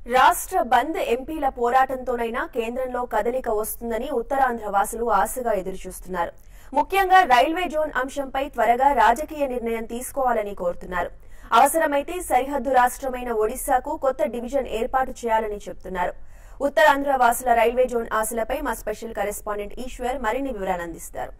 రాష్ట్ర బంద్ ఎంపీల పోరాటంతోనైనా కేంద్రంలో కదలిక వస్తుందని ఉత్తరాంధ్ర వాసులు ఆశగా ఎదురుచూస్తున్నారు ముఖ్యంగా రైల్వే జోన్ అంశంపై త్వరగా రాజకీయ నిర్ణయం తీసుకోవాలని కోరుతున్నారు అవసరమైతే సరిహద్దు రాష్ట్రమైన ఒడిశాకు కొత్త డివిజన్ ఏర్పాటు చేయాలని చెబుతున్నారు ఉత్తరాంధ్ర వాసుల రైల్వే జోన్ ఆశలపై మా స్పెషల్ కరెస్పాండెంట్ ఈశ్వర్ మరిన్ని వివరాలు అందిస్తారు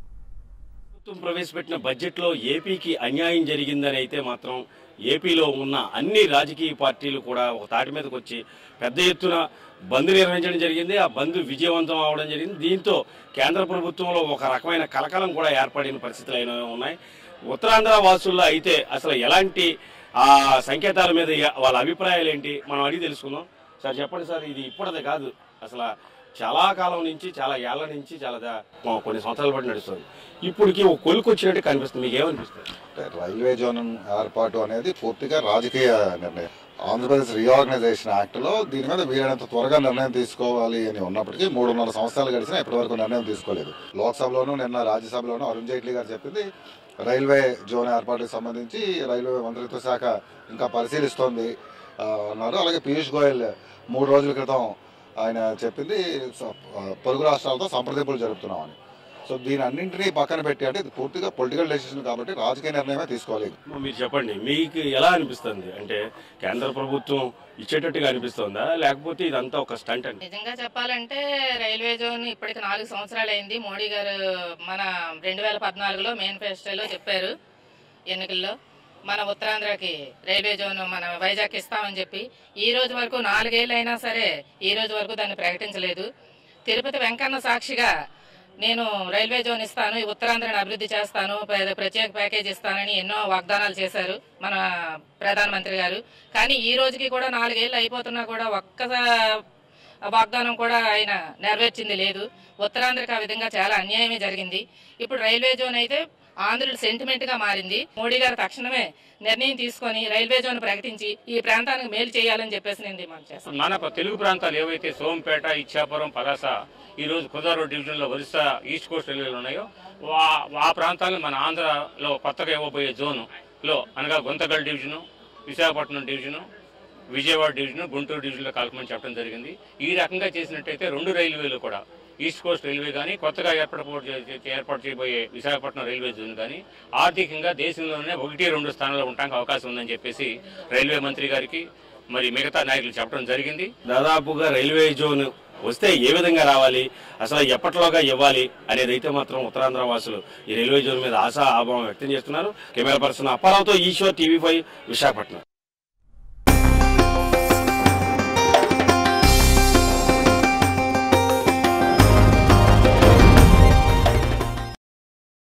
ప్రభుత్వం ప్రవేశపెట్టిన బడ్జెట్ లో ఏపీకి అన్యాయం జరిగిందని అయితే మాత్రం ఏపీలో ఉన్న అన్ని రాజకీయ పార్టీలు కూడా ఒక తాటి మీదకి వచ్చి పెద్ద ఎత్తున బంద్ నిర్వహించడం జరిగింది ఆ బంద్ విజయవంతం అవడం జరిగింది దీంతో కేంద్ర ప్రభుత్వంలో ఒక రకమైన కలకలం కూడా ఏర్పడిన పరిస్థితులు అయినా ఉన్నాయి ఉత్తరాంధ్ర వాసుల్లో అయితే అసలు ఎలాంటి ఆ సంకేతాల మీద వాళ్ళ అభిప్రాయాలు ఏంటి మనం అడిగి తెలుసుకుందాం సార్ చెప్పండి సార్ ఇది ఇప్పటిదే కాదు అసలు చాలా కాలం నుంచి చాలా ఏళ్ల నుంచి చాలా దా- కొన్ని సంవత్సరాల పాటు నడుస్తుంది ఇప్పటికి ఒక కొలుకు వచ్చినట్టు కనిపిస్తుంది మీకు ఏమనిపిస్తుంది అంటే రైల్వే జోన్ ఏర్పాటు అనేది పూర్తిగా రాజకీయ నిర్ణయం ఆంధ్రప్రదేశ్ రీఆర్గనైజేషన్ యాక్ట్ లో దీని మీద వీలైనంత త్వరగా నిర్ణయం తీసుకోవాలి అని ఉన్నప్పటికీ మూడున్నర సంవత్సరాలు గడిచినా ఇప్పటి వరకు నిర్ణయం తీసుకోలేదు లోక్సభలోనూ నిన్న రాజ్యసభలోనూ అరుణ్ జైట్లీ గారు చెప్పింది రైల్వే జోన్ ఏర్పాటుకు సంబంధించి రైల్వే మంత్రిత్వ శాఖ ఇంకా పరిశీలిస్తోంది ఆ, అన్నారు అలాగే పీయూష్ గోయల్ మూడు రోజుల క్రితం ఆయన చెప్పింది స- ఆ, పొరుగు రాష్ట్రాలతో సంప్రదింపులు జరుపుతున్నామని సో దీని అన్నింటినీ పక్కన పెట్టి అంటే ఇది పూర్తిగా పొలిటికల్ డెసిషన్ కాబట్టి రాజకీయ నిర్ణయమే తీసుకోవాలి మీరు చెప్పండి మీకు ఎలా అనిపిస్తుంది అంటే కేంద్ర ప్రభుత్వం ఇచ్చేటట్టుగా అనిపిస్తుందా లేకపోతే ఇదంతా ఒక స్టంట్ అంటే నిజంగా చెప్పాలంటే రైల్వే జోన్ ఇప్పటికి నాలుగు సంవత్సరాలు అయింది మోడీ గారు మన రెండు వేల పద్నాలుగులో మేనిఫెస్టోలో చెప్పారు ఎన్నికల్లో మన ఉత్తరాంధ్రకి రైల్వే జోన్ మన వైజాగ్ ఇస్తామని చెప్పి ఈ రోజు వరకు నాలుగేళ్ళు అయినా సరే ఈ రోజు వరకు దాన్ని ప్రకటించలేదు తిరుపతి వెంకన్న సాక్షిగా నేను రైల్వే జోన్ ఇస్తాను ఈ ఉత్తరాంధ్రని అభివృద్ధి చేస్తాను ప్ర- ప్రత్యేక ప్యాకేజ్ ఇస్తానని ఎన్నో వాగ్దానాలు చేశారు మన ప్రధానమంత్రి గారు కానీ ఈ రోజుకి కూడా నాలుగేళ్ళు అయిపోతున్నా కూడా ఒక్క ఆ వాగ్దానం కూడా ఆయన నెరవేర్చింది లేదు ఉత్తరాంధ్రకి ఆ విధంగా చాలా అన్యాయమే జరిగింది ఇప్పుడు రైల్వే జోన్ అయితే ఆంధ్రుల సెంటిమెంట్ గా మారింది మోడీ గారు తక్షణమే నిర్ణయం తీసుకొని రైల్వే జోన్ ప్రకటించి ఈ ప్రాంతానికి మేలు చేయాలని చెప్పేసి నేను డిమాండ్ చేస్తాను మన తెలుగు ప్రాంతాలు ఏవైతే సోంపేట ఇచ్చాపురం పలాస ఈ రోజు కుదారు డివిజన్ లో ఒరిస్సా ఈస్ట్ కోస్ట్ రైల్వేలు ఉన్నాయో వా- ఆ ప్రాంతాలను మన ఆంధ్రలో కొత్తగా ఇవ్వబోయే జోను లో అనగా Guntakal division Visakhapatnam division Vijayawada division Guntur డివిజన్లో కలపమని చెప్పడం జరిగింది ఈ రకంగా చేసినట్టయితే రెండు రైల్వేలు కూడా ఈస్ట్ కోస్ట్ రైల్వే కానీ కొత్తగా ఏర్పాటు ఏర్పాటు చేయబోయే విశాఖపట్నం రైల్వే జోన్ కానీ ఆర్థికంగా దేశంలోనే ఒకటి రెండు స్థానాల్లో ఉండడానికి అవకాశం ఉందని చెప్పేసి రైల్వే మంత్రి గారికి మరి మిగతా నాయకులు చెప్పడం జరిగింది దాదాపుగా రైల్వే జోన్ వస్తే ఏ విధంగా రావాలి అసలు ఎప్పటిలోగా ఇవ్వాలి అనేది అయితే మాత్రం ఉత్తరాంధ్ర వాసులు ఈ రైల్వే జోన్ మీద ఆశా ఆభావం వ్యక్తం చేస్తున్నారు కెమెరా పర్సన్ అప్పారావుతో ఈశ్వర్ టీవీ ఫైవ్ విశాఖపట్నం